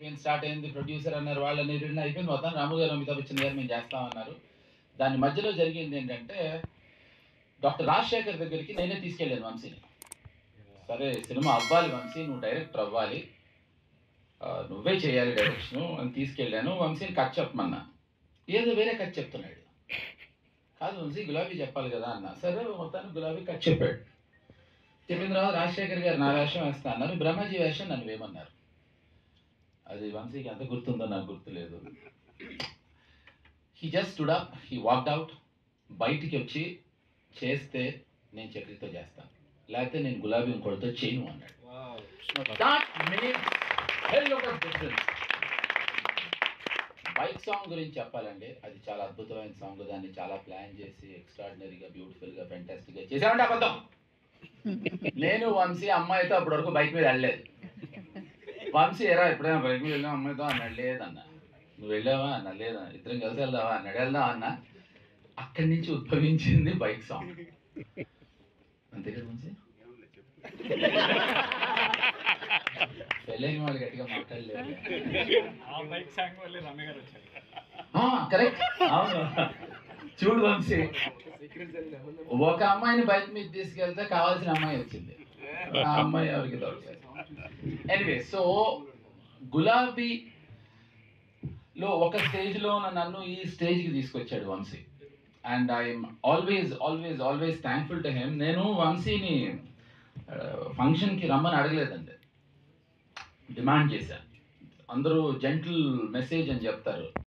క్యాన్పెయిన్ start అయింది producer అన్నారు వాళ్ళని వీళ్ళని అయిపోయింది మొత్తం రాము గారు అమితాబ్ బచ్చన్ గారు మేము చేస్తామన్నారు దాని మధ్యలో జరిగింది ఏంటంటే డాక్టర్ రాజశేఖర్ దగ్గరికి నేనే తీసుకెళ్ళాను వంశీని సరే సినిమా అవ్వాలి వంశీ నువ్వు డైరెక్టర్ అవ్వాలి ఆ, నువ్వే చేయాలి డైరెక్షన్ అని తీసుకెళ్ళాను వంశీని కట్ చెప్పమన్నా ఏదో వేరే కట్ చెప్తున్నాడు కాదు వంశీ గులాబీ చెప్పాలి కదా అన్న సరే మొత్తానికి గులాబీ కట్ చెప్పాడు చెప్పిన తర్వాత రాజశేఖర్ గారు నా వేషం వేస్తా అన్నారు బ్రహ్మాజీ వేషం నన్ను వేయమన్నారు అది వంశీకి ఎంత గుర్తుందో నాకు గుర్తులేదు he just stood up he walked out బయటికి వచ్చి చేస్తే నేను చక్రితో చేస్తాను లేకపోతే నేను గులాబీ ఇంకోటితో చేయను అన్నాడు That made hell of a difference. Bike song గురించి చెప్పాలండి అది చాలా అద్భుతమైన సాంగ్ దాన్ని చాలా ప్లాన్ చేసి ఎక్స్ట్రాడినరీగా బ్యూటిఫుల్గా ఫెంటాస్టిక్గా చేసామంటే అబద్ధం నేను వంశీ అమ్మాయితో అప్పటి వరకు బైక్ మీద వెళ్ళలేదు వంశీ ఎరా ఎప్పుడైనా బైక్ మీద వెళ్ళాం అమ్మాయితో అన్నాడు లేదన్న నువ్వు వెళ్ళావా అన్న లేదా ఇద్దరం కలిసి వెళ్దావా అన్నాడు వెళ్దాం అన్న అక్కడి నుంచి ఉద్భవించింది బైక్ సాంగ్ అంతే కదా వంశీ పెళ్ళైన వాళ్ళు గట్టిగా మాట్లాడలేదు ఆ బైక్ సాంగ్ వల్లే రమ్య గారు వచ్చారు కరెక్ట్ అవును చూడు వంశీ ఒక అమ్మాయిని బైక్ మీద తీసుకెళ్తే కావాల్సిన అమ్మాయి వచ్చింది ఆ అమ్మాయి ఎవరికి దొరకలేదు ఎనివే సో గులాబీ లో ఒక స్టేజ్ లో నన్ను ఈ స్టేజ్ కి తీసుకొచ్చాడు Vamsi and I'm always always always thankful to him నేను వంశీని ఫంక్షన్ కి రమ్మని అడగలేదండి డిమాండ్ చేశాను అందరూ జెంటిల్ మెసేజ్ అని చెప్తారు